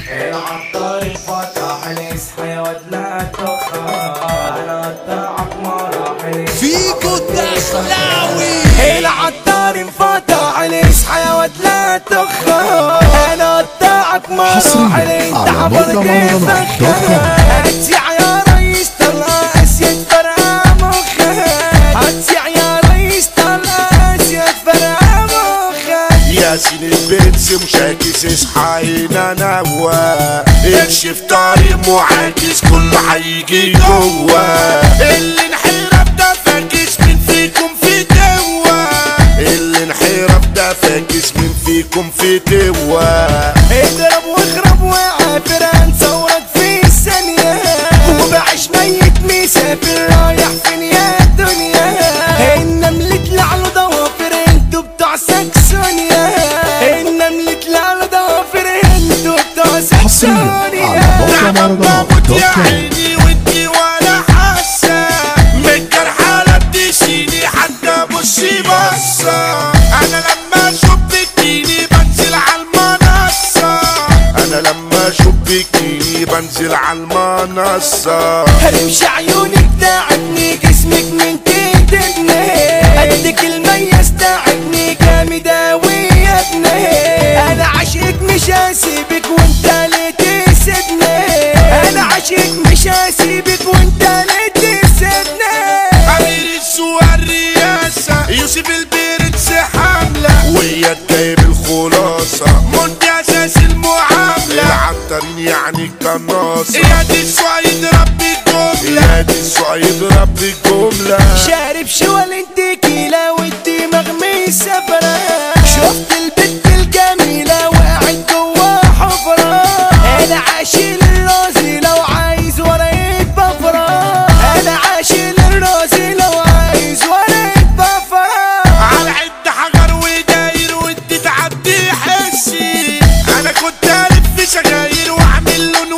العطار فتح الاصحى يا واد لا تخاف انا قطعك مراحل فيكو الدخلاوي العطار انفتح الاصحى يا واد لا تخاف انا قطعك مراحل انت على حفر موقع كيفك مهرجانات دوت كوم. هتسيع يا ريس طلع اسيد فرقع مخك هتسيع يا ريس طلع اسيد فرقع مخك ياسين البنس مشاكس اصحى هنا نوا امشي في طريق معاكس كله هيجي جوا اللي انحرف ده فاكس من فيكم في توا اللي انحرف ده فاكس من فيكم في توا اضرب واخرب وعافر هنصورك في الثانية وبعيش ميت مسافر رايح فين يا دنيا النمل طلع له ضوافر انتوا بتوع ساكسونيا النمل طلع له ضوافر انتوا بتوع حصريا على ساكسونيا موقع مهرجانات موت دوت يا كوم عيني وانتي ولا حاسة من الجرحى لا بتشيني حتى بصي بصة انا لما اشوف بكيني بنزل على المنصة انا لما اشوف بكيني بنزل على المنصة رمش عيونك تعبني جسمك من تدبني قدك الميز تعبني جامد اوي يا ابني انا عاشقك مش هسيبك وانت ليه تسيبني انا عاشقك مش هسيبك وانت ليه تسيبني امير السوق الرئاسة يوسف البرنس حملة ويا جايب الخلاصة منتي اساس المعاملة العطارين يعني القناصة يا دي السعيد ربي الجملة يا دي السعيد ربي الجملة شارب شوال انت كيلة والدماغ مسافرة شفت البنت الجميلة وقعت جوا حفرة انا عاشق الرازي لو عايز ورقة بفرة انا عاشق الرازي لو عايز ورقة بفرة على عد حجر وداير ودي تعدي حسي انا كنت الف سجاير واعمل لون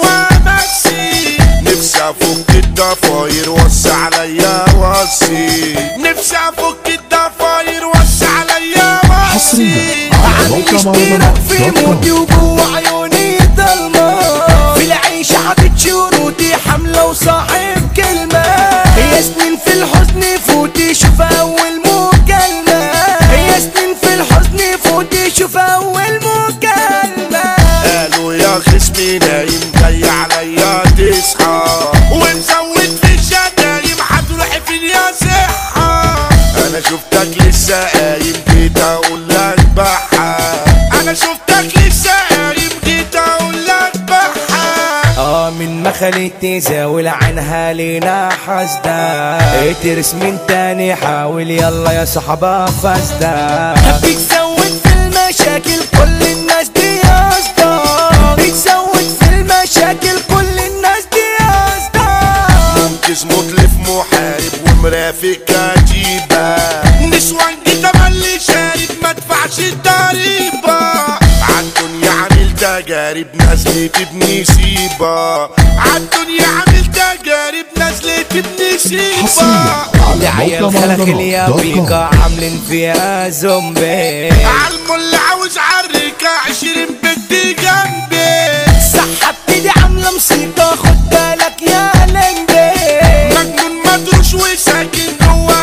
وامسي نفسي افك الضفاير وسع عليا وصي نفسي افك الضفاير وسع عليا وصي حصريا على عامل موقع اشتراك مهرجانات في دوت موتي كوم وجوه عيوني ضلمة في العيش حاطط شروطي حملة وصاحب كلمة هي سنين في الحزن فوتي شوف أول مكالمة هي سنين في الحزن فوتي شوف أول مكالمة قالوا يا خصمي نايم جاي عليا تصحى ومزود في الشتايم هتروحي فين يا صحة انا شفتك لسه قايم جيت اقول لك بحة انا شفتك لسه قايم جيت اقول لك بحة اه من ما خليت زاول عنها لينا حسدا ترس من تاني حاول يلا يا صحبا فاسدا بتزود في المشاكل كل الناس دي قصدا بتزود في المشاكل كل الناس دي قصدا منقذ مطلف محارب ومرافق كتيبة نسوان جيت ملي شارب ما ادفعش الضريبة عالدنيا عامل تجارب نزلت ابني سيبة عالدنيا عامل تجارب نزلت ابني سيبة حصريا يا على عيال موقع خلق مهرجانات اليا دوت بيكا كوم عاملين فيها زومبي عالمول عاوز عركة عشرين بنت جنبي سحبت دي عاملة مصيبة خد بالك يا لمبي مجنون مدروش وساكن جوا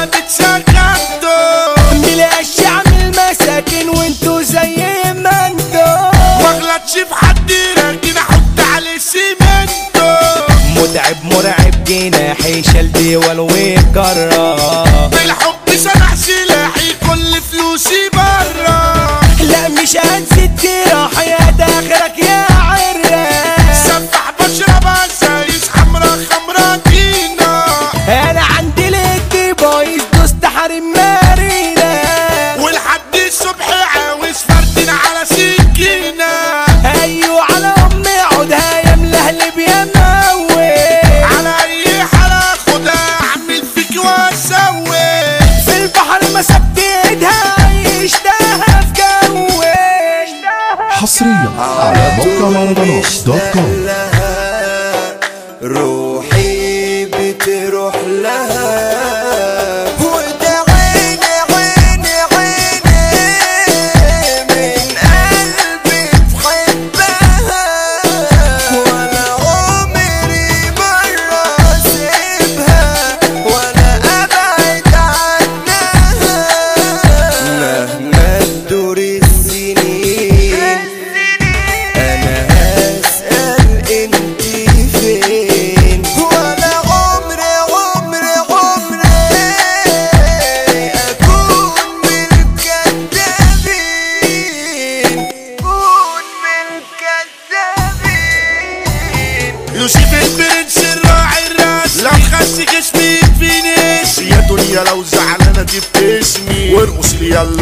بتسكنته ملاش عامل مساكن وانتو زي ما انتو واغلطش في حد راكن احط عليه سيمنتو متعب مرعب جناحي شال ديوال وكرة بالحب سمح سلاحي كل فلوسي برا لا مش هنسد راح يا داخلك يا عرة سفح بشرب عزايز حمرا خمرا دينا انا عندي لك بايظ دوست حريم مارينا والحد الصبح عاوز فردين على سكينة ايوه على امي عودها يا ملهلب يا موي على اي حالة خدها اعمل فيك واسوي في البحر ما سبت ايدها عيشتها في جوي حصريا على موقع مهرجانات دوت كوم روحي بتروح لها وده عيني عيني عيني من قلبي تحبها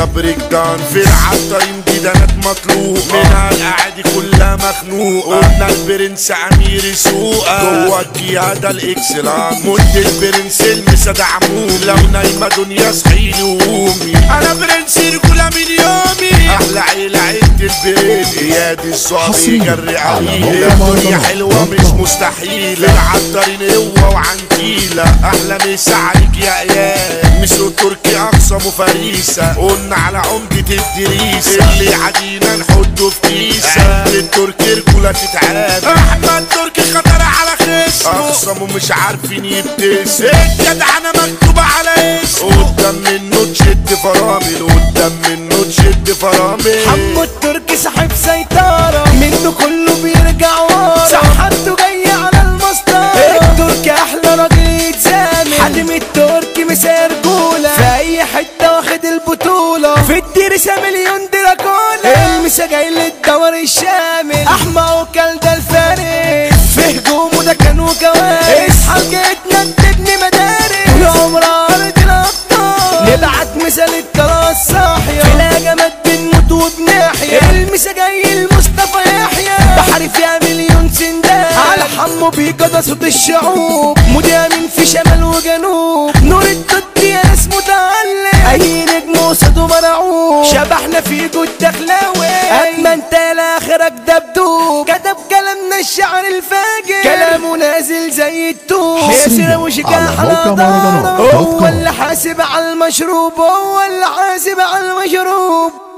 بريك دان في العطارين دي دانات مطلوب منها الاعادي كلها مخنوقه قلنا البرنس امير سوقه جوه القياده الاكسلان مد البرنس المسا دعموم لو نايمه دنيا صحيلي وقومي انا برنس رجوله من يومي احلى عيله عيله البرنس يا دي الصعب حصرياً يجري على عليه موقع الدنيا مهرجانات حلوه دوت مش كوم. مستحيله العطارين قوه وعنكيله احلى مسا عليك يا ايام مصر التركي اقصى فريسه قلنا على عمده الدريسه اللي عدينا نحطه في كيسه اهل التركي رجوله تتعاد احمد تركي خطر على خصمه اخصمه مش عارفين يبتسم الجدعنه مكتوبه على اسمه قدام منه تشد فرامل قدام منه تشد فرامل حمو التركي صاحب سيطرة منه كله بيرجع ورا صحته جاي على المسطرة التركي أحلى راجل يتزامل حاتم التركي مسير رجولة في أي حتة واخد البطولة في الدرسة مليون دراكولا المسا جاي للدور الشامل أحمى وكال ده الفارس في هجومه ده كانوا كوارث اصحى جيتنا تبني مدارس طول عمرها أرض الأبطال نبعت مثال الكراس صاحية في الهجمات بنموت وبنحيا المسا جاي المصطفى يحيى بحر فيها مليون سندان على حمو بيكا ده صوت الشعوب مذيع من في شمال وجنوب نور الضد يا ناس متعلم اي نجم قصاده مرعوب شبحنا في جود دخلاوي اما انت لاخرك دبدوب كتب كلامنا الشعر الفاجر كلامه نازل زي الطوب حصرياً ياسر وشكاح على موقع على مهرجانات ضهره دوت هو كوم. اللي حاسب على المشروب هو اللي حاسب على المشروب